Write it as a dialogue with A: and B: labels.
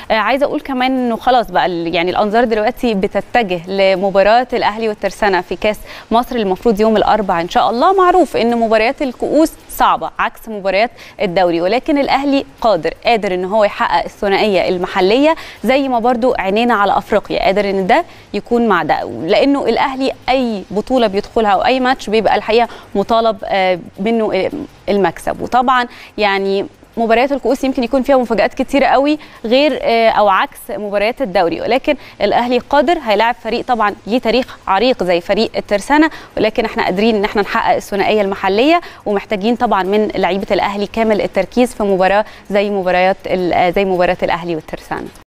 A: آه، عايزه اقول كمان انه خلاص بقى ال- يعني الانظار دلوقتي بتتجه لمباراه الاهلي والترسانه في كاس مصر المفروض يوم الاربعاء ان شاء الله معروف ان مباريات الكؤوس صعبه عكس مباريات الدوري ولكن الاهلي قادر قادر ان هو يحقق الثنائيه المحليه زي ما برضو عينينا على افريقيا قادر ان ده يكون مع ده لانه الاهلي اي بطوله بيدخلها او اي ماتش بيبقى الحقيقه مطالب آه، منه آه، المكسب وطبعا يعني مباريات الكؤوس يمكن يكون فيها مفاجآت كتيرة قوي غير آه، او عكس مباريات الدوري ولكن الاهلي قادر هيلاعب فريق طبعا ليه تاريخ عريق زي فريق الترسانة ولكن احنا قادرين ان احنا نحقق الثنائيه المحليه ومحتاجين طبعا من لعيبه الاهلي كامل التركيز في مباراه زي مباريات ال- زي مباراه الاهلي والترسانة